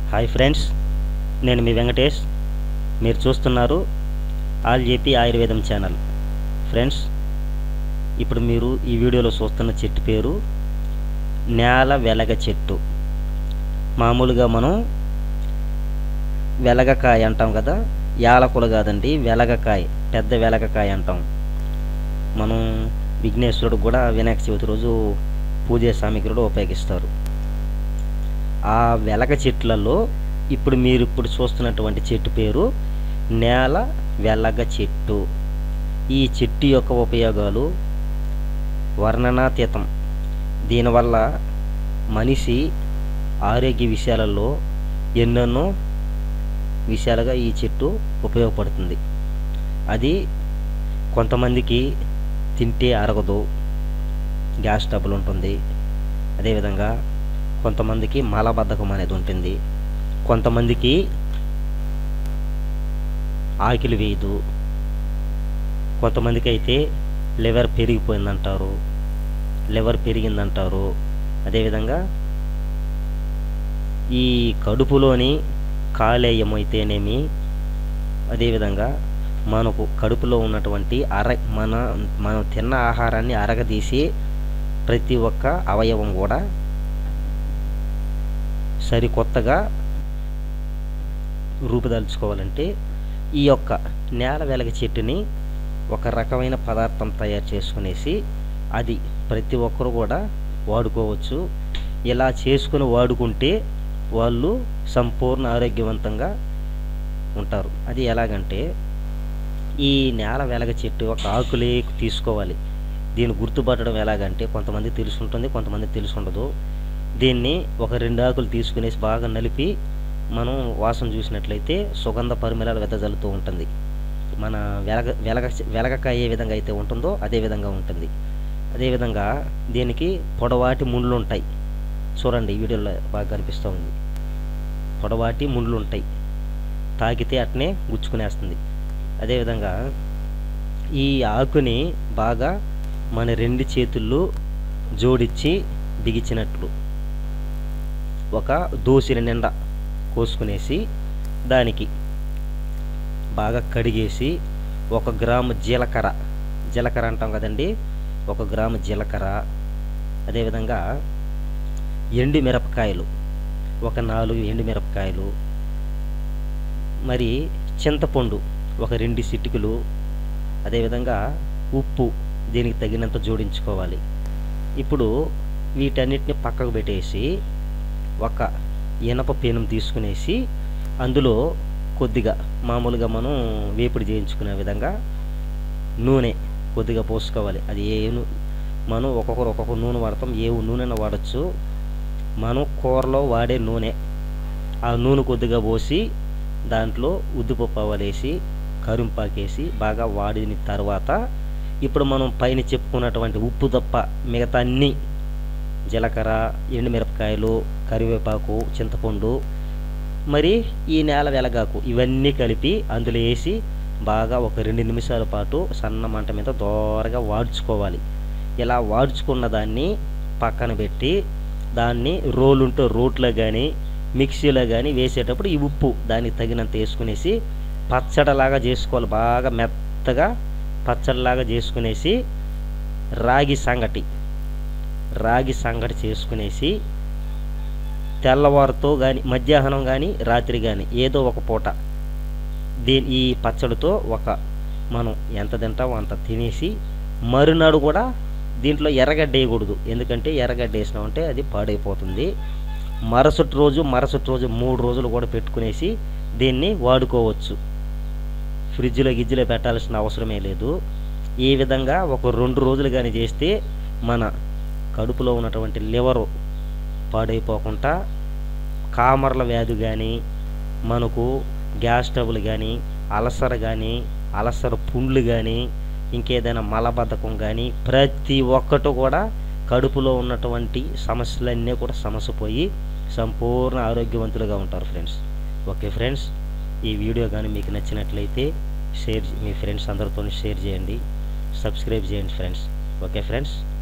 hi friends నేను మీ వెంకటేష్ మీరు చూస్తున్నారు all JP Ayurvedam channel friends ఇప్పుడు మీరు ఈ వీడియోలో చూస్తున్న చెట్టు పేరు నేల వెలగ చెట్టు మామూలుగా మనం వెలగకాయ అంటాం కదా యాలకులు కాదండి వెలగకాయ పెద్ద వెలగకాయ అంటాం మనం విఘ్నేశ్వరుడు కూడా వినాయక చవితి రోజు పూజ సామగ్రిలో ఉపయోగిస్తారు ఆ వెలగ చెట్లలో ఇప్పుడు మీరు ఇప్పుడు చూస్తున్నటువంటి చెట్టు పేరు నేల వెలగ చెట్టు ఈ చెట్టు యొక్క ఉపయోగాలు వర్ణనాతీతం దీనివల్ల మనిషి ఆరోగ్య విషయాలలో ఎన్నెన్నో విషయాలుగా ఈ చెట్టు ఉపయోగపడుతుంది అది కొంతమందికి తింటే అరగదు గ్యాస్ ట్రబుల్ ఉంటుంది అదేవిధంగా కొంతమందికి మలబద్ధకం అనేది ఉంటుంది కొంతమందికి ఆకిలి వేయదు కొంతమందికి అయితే లివర్ పెరిగిపోయిందంటారు లివర్ పెరిగిందంటారు అదేవిధంగా ఈ కడుపులోని కాలేయం అయితేనేమి అదేవిధంగా మనకు కడుపులో ఉన్నటువంటి అర మన మనం తిన్న ఆహారాన్ని అరగదీసి ప్రతి ఒక్క అవయవం కూడా సరికొత్తగా రూపుదాల్చుకోవాలంటే ఈ యొక్క నేల వెలగ చెట్టుని ఒక రకమైన పదార్థం తయారు చేసుకునేసి అది ప్రతి ఒక్కరు కూడా వాడుకోవచ్చు ఇలా చేసుకుని వాడుకుంటే వాళ్ళు సంపూర్ణ ఆరోగ్యవంతంగా ఉంటారు అది ఎలాగంటే ఈ నేల వెలగ చెట్టు ఒక ఆకులే తీసుకోవాలి దీన్ని గుర్తుపట్టడం ఎలాగంటే కొంతమంది తెలుసుంటుంది కొంతమంది తెలుసుండదు దీన్ని ఒక రెండు ఆకులు తీసుకునేసి బాగా నలిపి మనం వాసన చూసినట్లయితే సుగంధ పరిమళాలు వెదజల్లుతూ ఉంటుంది మన వెలగ వెలగ వెలగకాయ ఏ విధంగా అయితే ఉంటుందో అదే విధంగా ఉంటుంది అదేవిధంగా దీనికి పొడవాటి ముండ్లు ఉంటాయి చూడండి ఈ వీడియోలో బాగా కనిపిస్తూ ఉంది పొడవాటి ముండ్లు ఉంటాయి తాకితే అట్నే గుచ్చుకునేస్తుంది అదేవిధంగా ఈ ఆకుని బాగా మన రెండు చేతుల్లో జోడించి బిగించినట్లు ఒక దోసిన నిండా కోసుకునేసి దానికి బాగా కడిగేసి ఒక గ్రాము జీలకర్ర జీలకర్ర అంటాం కదండి ఒక గ్రాము జీలకర్ర అదేవిధంగా ఎండు మిరపకాయలు ఒక నాలుగు ఎండు మిరపకాయలు మరి చింతపండు ఒక రెండు సిటికలు అదేవిధంగా ఉప్పు దీనికి తగినంత జోడించుకోవాలి ఇప్పుడు వీటన్నిటిని పక్కకు పెట్టేసి ఒక ఇనప పేనం తీసుకునేసి అందులో కొద్దిగా మామూలుగా మనం వేపుడు చేయించుకునే విధంగా నూనె కొద్దిగా పోసుకోవాలి అది ఏ నూ- మనం ఒక్కొక్కరు ఒక్కొక్క నూనె వాడతాం ఏ నూనె వాడచ్చు మనం కూరలో వాడే నూనె ఆ నూనె కొద్దిగా పోసి దాంట్లో ఉద్దిపప్పు వేసి కరింపాకేసి బాగా వాడిన తర్వాత ఇప్పుడు మనం పైన చెప్పుకున్నటువంటి ఉప్పు తప్ప మిగతా అన్నీ జీలకర్ర ఎండుమిరపకాయలు కరివేపాకు చింతపండు మరి ఈ నేల వెలగాకు ఇవన్నీ కలిపి అందులో వేసి బాగా ఒక రెండు నిమిషాల పాటు సన్న మంట మీద దోరగా వాడ్చుకోవాలి ఇలా వాడ్చుకున్న దాన్ని పక్కన పెట్టి దాన్ని రోలు ఉంటే రోట్లో కానీ మిక్సీలో కానీ వేసేటప్పుడు ఈ ఉప్పు దానికి తగినంత వేసుకునేసి పచ్చడిలాగా చేసుకోవాలి బాగా మెత్తగా పచ్చడిలాగా చేసుకునేసి రాగి సంగటి రాగి సంగటి చేసుకునేసి తెల్లవారుతో కానీ మధ్యాహ్నం కానీ రాత్రి కానీ ఏదో ఒక పూట దీని ఈ పచ్చడితో ఒక మనం ఎంత తింటామో అంత తినేసి మరునాడు కూడా దీంట్లో ఎర్రగడ్డ వేయకూడదు ఎందుకంటే ఎర్రగడ్డ వేసినామంటే అది పాడైపోతుంది మరుసటి రోజు మరుసటి రోజు మూడు రోజులు కూడా పెట్టుకునేసి దీన్ని వాడుకోవచ్చు ఫ్రిడ్జ్లో గిజ్జిలో పెట్టాల్సిన అవసరమే లేదు ఈ విధంగా ఒక రెండు రోజులు కానీ చేస్తే మన కడుపులో ఉన్నటువంటి లివరు పాడైపోకుండా కామర్ల వ్యాధి కానీ మనకు గ్యాస్ ట్రబుల్ కానీ అలసర కానీ అలసర పుండ్లు కానీ ఇంకేదైనా మలబద్ధకం కానీ ప్రతి ఒక్కటి కూడా కడుపులో ఉన్నటువంటి సమస్యలన్నీ కూడా సమస్యపోయి సంపూర్ణ ఆరోగ్యవంతులుగా ఉంటారు ఫ్రెండ్స్ ఓకే ఫ్రెండ్స్ ఈ వీడియో కానీ మీకు నచ్చినట్లయితే షేర్ మీ ఫ్రెండ్స్ అందరితో షేర్ చేయండి సబ్స్క్రైబ్ చేయండి ఫ్రెండ్స్ ఓకే ఫ్రెండ్స్